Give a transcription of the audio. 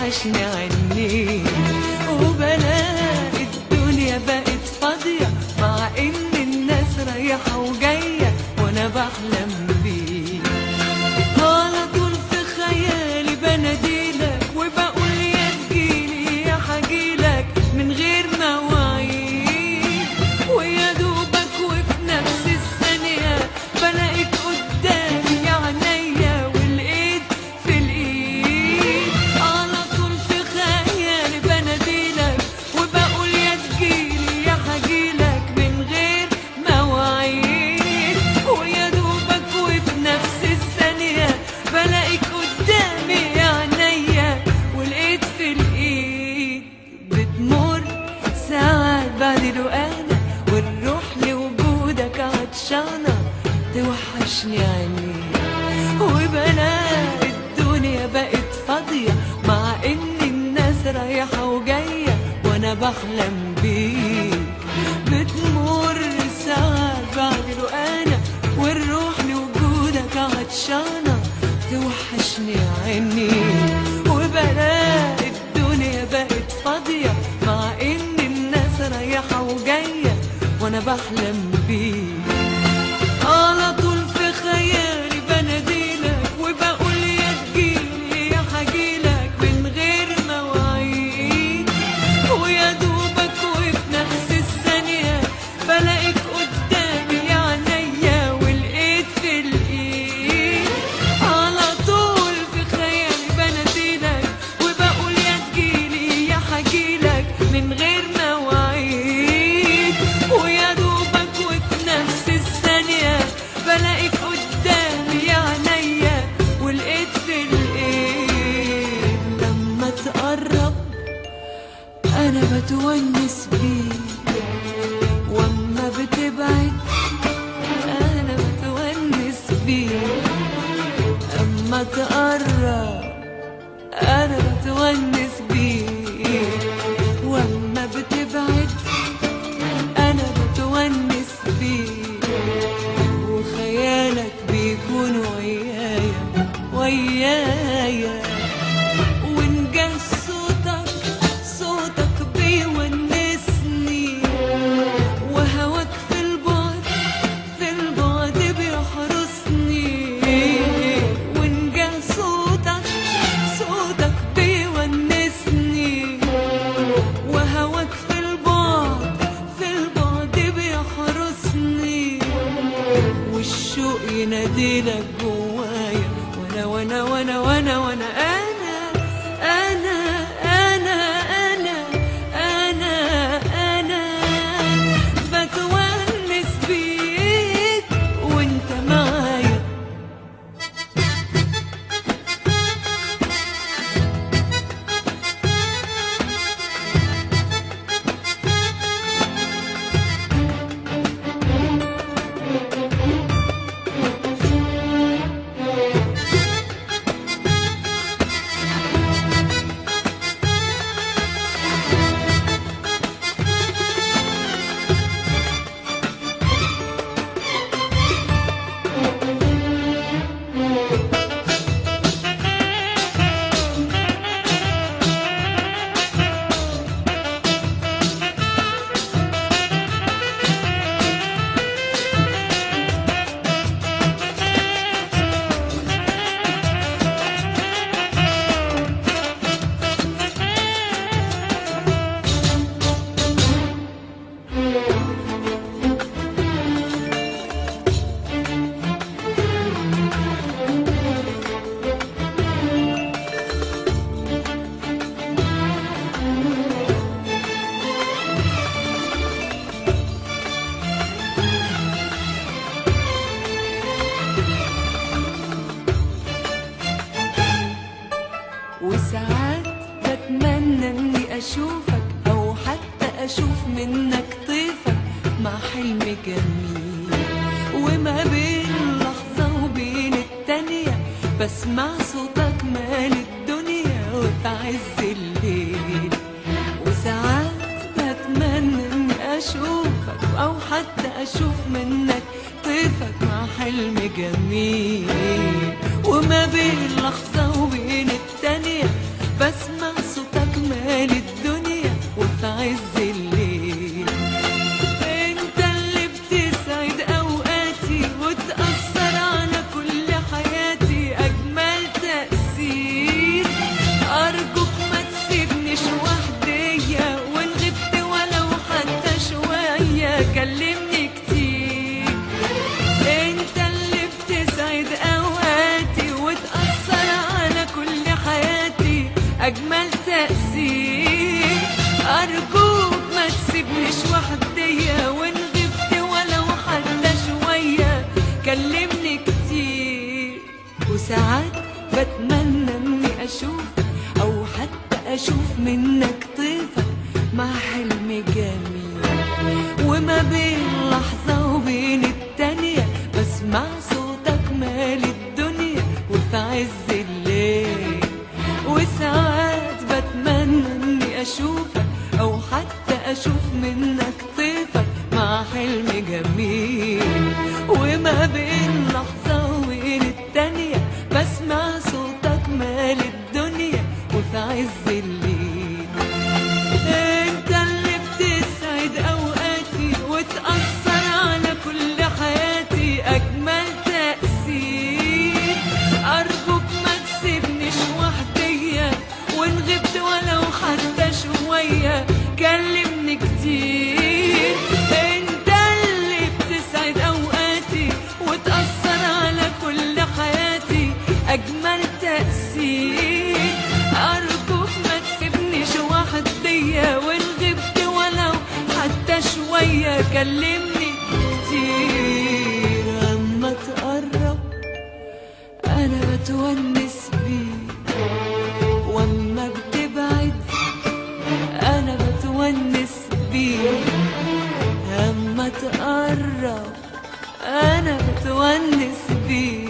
توحشني عني وبلاقي الدنيا بقت فاضية مع ان الناس رايحة وجاية وانا بحلم بيك على طول في خيالي بناديلك وبقول يا تجيلي يا حجيلك من غير مواعيد ويا دوبك وفي نفس الثانية بلاقيك قدامي يا عينيا والايد في الايد على طول في خيالي بناديلك وبقول يا تجيلي يا حجيلك من غير مواعيد ويا دوبك وفي نفس الثانية بلاقيك قدامي يا عينيا والايد في الايد بتمر ساعات بعد رقانا والروح لوجودك عطشانة توحشني عينيك وبلاقي الدنيا بقت فاضية مع ان الناس رايحة وجاية وانا بحلم بيك بتمر ساعات بعد رقانا والروح لوجودك عطشانة توحشني عيني وبلاقي الدنيا بقت فاضية مع ان الناس رايحة وجاية وانا بحلم بيك على طول في خيالي بناديلك وبقول يا تجيلي يا حجيلك من غير مواعيد ويا دوبك وفي نفس الثانية بلاقيك قدامي يا عينيا والايد في الايد على طول في خيالي بناديلك وبقول يا تجيلي يا حجيلك من غير مواعيد ويا دوبك وفي نفس الثانية بلاقيك قدامي يا عينيا والايد في الايد لما تقرب انا بتونس بيك واما بتبعد انا بتونس بيك اما تقرب انا بتونس بيك واما بتبعد انا بتونس بيك وخيالك بيكون ويايا ويايا وإن جه صوتك صوتك بيونسني وهواك في البعد في البعد بيحرسني وإن جه صوتك صوتك بيونسني وهواك في البعد في البعد بيحرسني والشوق يناديلك جوايا وانا وانا وانا وانا وانا انا انا انا انا انا انا بتونس بيك وانت معايا وساعات بتمنى اني اشوفك او حتى اشوف منك طيفك مع حلم جميل وما بين لحظة وبين التانية بسمع صوتك مال الدنيا وفي عز الليل وساعات بتمنى اني اشوفك او حتى اشوف منك طيفك مع حلم جميل وما بين لحظة وبين التانية بسمع تسيبنيش وحدية وإن غبت ولو حتى شوية كلمني كتير وساعات بتمنى إني أشوفك أو حتى أشوف منك طيفك مع حلم جميل وما بين لحظة وبين التانية بسمع صوتك مال الدنيا وفي عز الليل وساعات بتمنى اني اشوفك او حتى اشوف منك طيفك مع حلم جميل وما بين لحظة وبين التانية بسمع صوتك مال الدنيا وفي عز الليل انت اللي بتسعد اوقاتي وتأثر على كل حياتي اجمل تأثير ارجوك ما تسيبنيش وحدية وان غبت ولو حتى شوية كلمني كتير انت اللي بتسعد اوقاتي وتأثر على كل حياتي اجمل تأثير ارجوك ما تسيبنيش وحدية وان غبت ولو حتى شوية كلمني كتير اما تقرب انا بتونس بيك واما بتبعد انا بتونس بيك اما تقرب انا بتونس بيك